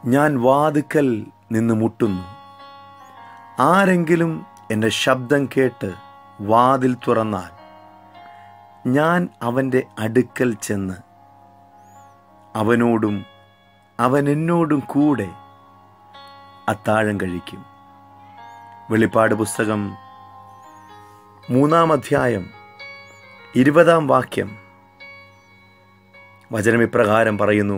ഞാൻ വാതുക്കൽ നിന്ന് മുട്ടുന്നു ആരെങ്കിലും എൻ്റെ ശബ്ദം കേട്ട് വാതിൽ തുറന്നാൽ ഞാൻ അവൻ്റെ അടുക്കൽ ചെന്ന് അവനോടും അവൻ എന്നോടും കൂടെ അത്താഴം കഴിക്കും വെളിപ്പാട് പുസ്തകം മൂന്നാം അധ്യായം ഇരുപതാം വാക്യം വചനമിപ്രകാരം പറയുന്നു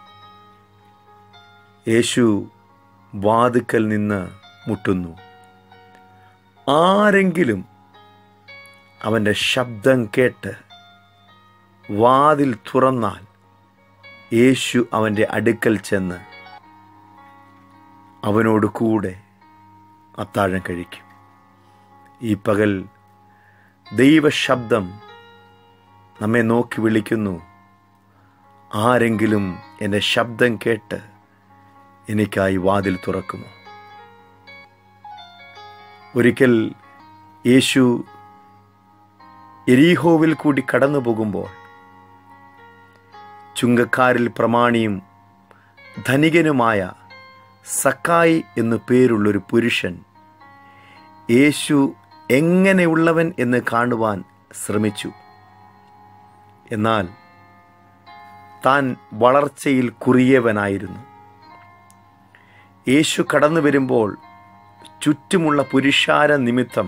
യേശു വാതുക്കൽ നിന്ന് മുട്ടുന്നു ആരെങ്കിലും അവൻ്റെ ശബ്ദം കേട്ട് വാതിൽ തുറന്നാൽ യേശു അവൻ്റെ അടുക്കൽ ചെന്ന് അവനോട് കൂടെ അത്താഴം കഴിക്കും ഈ പകൽ ദൈവശബ്ദം നമ്മെ നോക്കി വിളിക്കുന്നു ആരെങ്കിലും എൻ്റെ ശബ്ദം കേട്ട് എനിക്കായി വാതിൽ തുറക്കുമോ ഒരിക്കൽ യേശു എരീഹോവിൽ കൂടി കടന്നു പോകുമ്പോൾ ചുങ്കക്കാരിൽ പ്രമാണിയും ധനികനുമായ സക്കായി എന്നു പേരുള്ളൊരു പുരുഷൻ യേശു എങ്ങനെയുള്ളവൻ എന്ന് കാണുവാൻ ശ്രമിച്ചു എന്നാൽ താൻ വളർച്ചയിൽ കുറിയവനായിരുന്നു യേശു കടന്നു വരുമ്പോൾ ചുറ്റുമുള്ള പുരുഷാര നിമിത്തം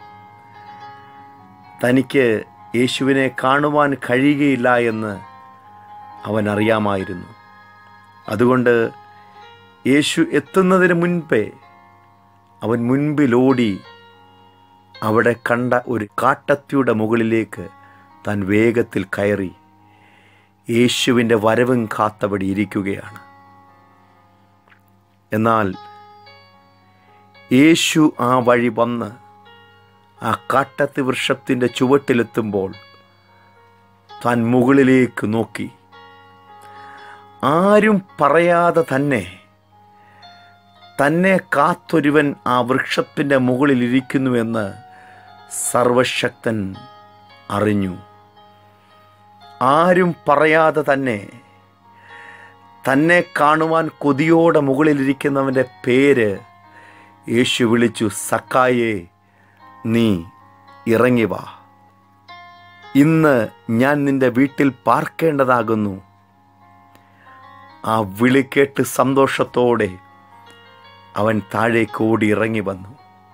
തനിക്ക് യേശുവിനെ കാണുവാൻ കഴിയുകയില്ല എന്ന് അവൻ അറിയാമായിരുന്നു അതുകൊണ്ട് യേശു എത്തുന്നതിന് മുൻപേ അവൻ മുൻപിലോടി അവിടെ കണ്ട ഒരു കാട്ടത്തിയുടെ മുകളിലേക്ക് താൻ വേഗത്തിൽ കയറി യേശുവിൻ്റെ വരവും കാത്തവിടെ ഇരിക്കുകയാണ് എന്നാൽ യേശു ആ വഴി വന്ന് ആ കാട്ടത്തി വൃക്ഷത്തിൻ്റെ ചുവട്ടിലെത്തുമ്പോൾ താൻ മുകളിലേക്ക് നോക്കി ആരും പറയാതെ തന്നെ തന്നെ കാത്തൊരുവൻ ആ വൃക്ഷത്തിൻ്റെ മുകളിലിരിക്കുന്നുവെന്ന് സർവശക്തൻ അറിഞ്ഞു ആരും പറയാതെ തന്നെ തന്നെ കാണുവാൻ കൊതിയോടെ മുകളിലിരിക്കുന്നവൻ്റെ പേര് യേശു വിളിച്ചു സക്കായെ നീ ഇറങ്ങി വാ ഇന്ന് ഞാൻ നിന്റെ വീട്ടിൽ പാർക്കേണ്ടതാകുന്നു ആ വിളി കേട്ട് സന്തോഷത്തോടെ അവൻ താഴേക്ക് ഓടി ഇറങ്ങി വന്നു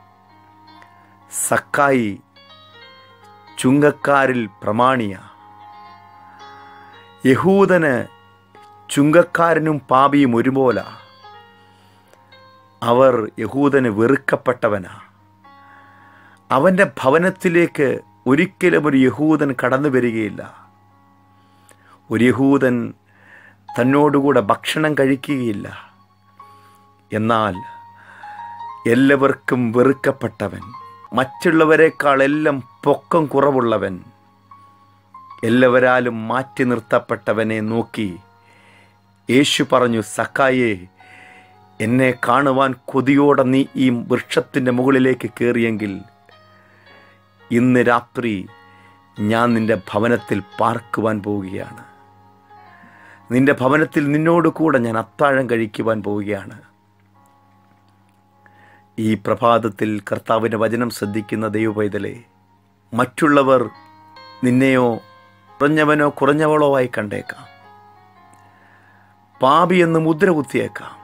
സക്കായി ചുങ്കക്കാരിൽ പ്രമാണിയ യഹൂദന് ചുങ്കക്കാരനും പാപിയും ഒരുപോല അവർ യഹൂദന് വെറുക്കപ്പെട്ടവനാ അവൻ്റെ ഭവനത്തിലേക്ക് ഒരിക്കലും ഒരു യഹൂദൻ കടന്നു വരികയില്ല ഒരു യഹൂദൻ തന്നോടുകൂടെ ഭക്ഷണം കഴിക്കുകയില്ല എന്നാൽ എല്ലാവർക്കും വെറുക്കപ്പെട്ടവൻ മറ്റുള്ളവരെക്കാളെല്ലാം പൊക്കം കുറവുള്ളവൻ എല്ലാവരാലും മാറ്റി നിർത്തപ്പെട്ടവനെ നോക്കി യേശു പറഞ്ഞു സക്കായെ എന്നെ കാണുവാൻ കൊതിയോടെ നീ ഈ വൃക്ഷത്തിൻ്റെ മുകളിലേക്ക് കയറിയെങ്കിൽ ഇന്ന് രാത്രി ഞാൻ നിന്റെ ഭവനത്തിൽ പാർക്കുവാൻ പോവുകയാണ് നിന്റെ ഭവനത്തിൽ നിന്നോട് കൂടെ ഞാൻ അത്താഴം കഴിക്കുവാൻ പോവുകയാണ് ഈ പ്രഭാതത്തിൽ കർത്താവിൻ്റെ വചനം ശ്രദ്ധിക്കുന്ന ദൈവപൈതലെ മറ്റുള്ളവർ നിന്നെയോ കുറഞ്ഞവനോ കുറഞ്ഞവളോ ആയി കണ്ടേക്കാം പാപി എന്ന് മുദ്ര കുത്തിയേക്കാം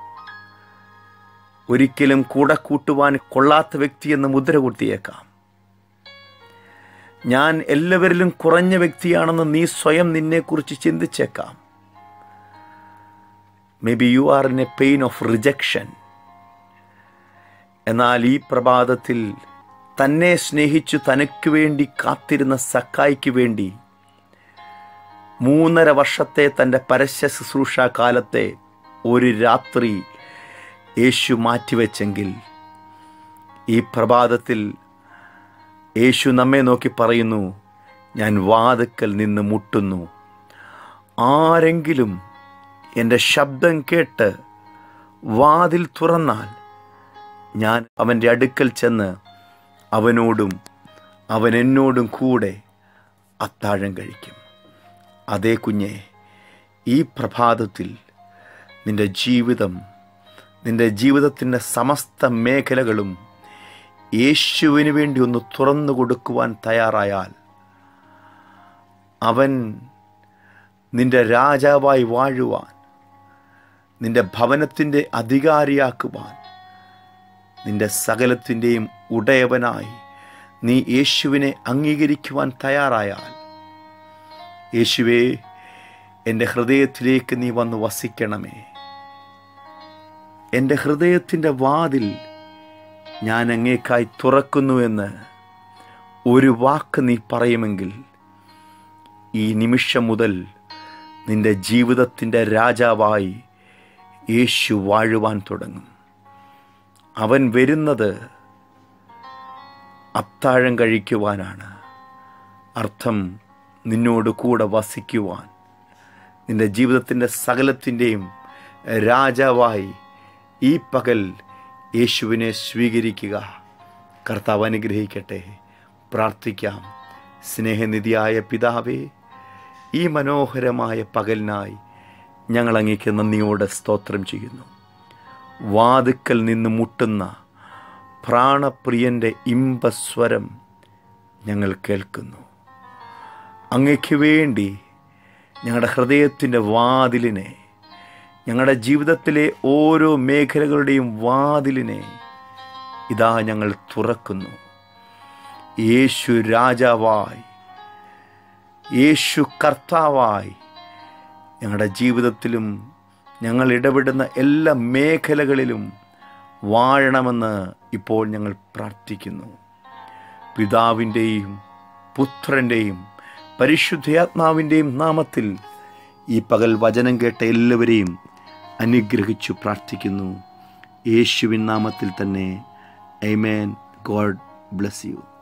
ഒരിക്കലും കൂടെ കൂട്ടുവാൻ കൊള്ളാത്ത വ്യക്തി എന്ന് മുദ്ര കുത്തിയേക്കാം ഞാൻ എല്ലാവരിലും കുറഞ്ഞ വ്യക്തിയാണെന്ന് നീ സ്വയം നിന്നെക്കുറിച്ച് ചിന്തിച്ചേക്കാം maybe you are in a pain of rejection എന്നാൽ ഈ പ്രഭാതത്തിൽ തന്നെ സ്നേഹിച്ചു തനക്ക് വേണ്ടി കാത്തിരുന്ന സക്കായിക്ക് വേണ്ടി മൂന്നര വർഷത്തെ തൻ്റെ പരസ്യ ശുശ്രൂഷ കാലത്തെ ഒരു രാത്രി യേശു മാറ്റിവെച്ചെങ്കിൽ ഈ പ്രഭാതത്തിൽ യേശു നമ്മെ നോക്കി പറയുന്നു ഞാൻ വാതുക്കൽ നിന്ന് മുട്ടുന്നു ആരെങ്കിലും എൻ്റെ ശബ്ദം കേട്ട് വാതിൽ തുറന്നാൽ ഞാൻ അവൻ്റെ അടുക്കൽ ചെന്ന് അവനോടും അവൻ എന്നോടും കൂടെ അത്താഴം കഴിക്കും അതേ കുഞ്ഞെ ഈ പ്രഭാതത്തിൽ നിൻ്റെ ജീവിതം നിൻ്റെ ജീവിതത്തിൻ്റെ സമസ്ത മേഖലകളും യേശുവിന് വേണ്ടി ഒന്ന് തുറന്നു കൊടുക്കുവാൻ തയ്യാറായാൽ അവൻ നിന്റെ രാജാവായി വാഴുവാൻ നിന്റെ ഭവനത്തിൻ്റെ അധികാരിയാക്കുവാൻ നിന്റെ സകലത്തിൻ്റെയും ഉടയവനായി നീ യേശുവിനെ അംഗീകരിക്കുവാൻ തയ്യാറായാൽ യേശുവേ എൻ്റെ ഹൃദയത്തിലേക്ക് നീ വന്ന് വസിക്കണമേ എൻ്റെ ഹൃദയത്തിൻ്റെ വാതിൽ ഞാൻ അങ്ങേക്കായി തുറക്കുന്നുവെന്ന് ഒരു വാക്ക് നീ പറയുമെങ്കിൽ ഈ നിമിഷം മുതൽ നിന്റെ ജീവിതത്തിൻ്റെ രാജാവായി യേശു വാഴുവാൻ തുടങ്ങും അവൻ വരുന്നത് അത്താഴം കഴിക്കുവാനാണ് അർത്ഥം നിന്നോട് കൂടെ വസിക്കുവാൻ നിന്റെ ജീവിതത്തിൻ്റെ സകലത്തിൻ്റെയും രാജാവായി ഈ പകൽ യേശുവിനെ സ്വീകരിക്കുക കർത്താവ് അനുഗ്രഹിക്കട്ടെ പ്രാർത്ഥിക്കാം സ്നേഹനിധിയായ പിതാവേ ഈ മനോഹരമായ പകലിനായി ഞങ്ങൾ അങ്ങേക്ക് നന്ദിയോടെ സ്തോത്രം ചെയ്യുന്നു വാതുക്കൽ നിന്ന് മുട്ടുന്ന പ്രാണപ്രിയൻ്റെ ഇമ്പസ്വരം ഞങ്ങൾ കേൾക്കുന്നു അങ്ങയ്ക്ക് വേണ്ടി ഞങ്ങളുടെ ഹൃദയത്തിൻ്റെ വാതിലിനെ ഞങ്ങളുടെ ജീവിതത്തിലെ ഓരോ മേഖലകളുടെയും വാതിലിനെ ഇതാ ഞങ്ങൾ തുറക്കുന്നു യേശു രാജാവായി യേശു കർത്താവായി ഞങ്ങളുടെ ജീവിതത്തിലും ഞങ്ങൾ ഇടപെടുന്ന എല്ലാ മേഖലകളിലും വാഴണമെന്ന് ഇപ്പോൾ ഞങ്ങൾ പ്രാർത്ഥിക്കുന്നു പിതാവിൻ്റെയും പുത്രൻ്റെയും പരിശുദ്ധാത്മാവിൻ്റെയും നാമത്തിൽ ഈ പകൽ വചനം കേട്ട എല്ലാവരെയും അനുഗ്രഹിച്ചു പ്രാർത്ഥിക്കുന്നു യേശുവിൻ നാമത്തിൽ തന്നെ ഐമേൻ ഗോഡ് ബ്ലസ് യു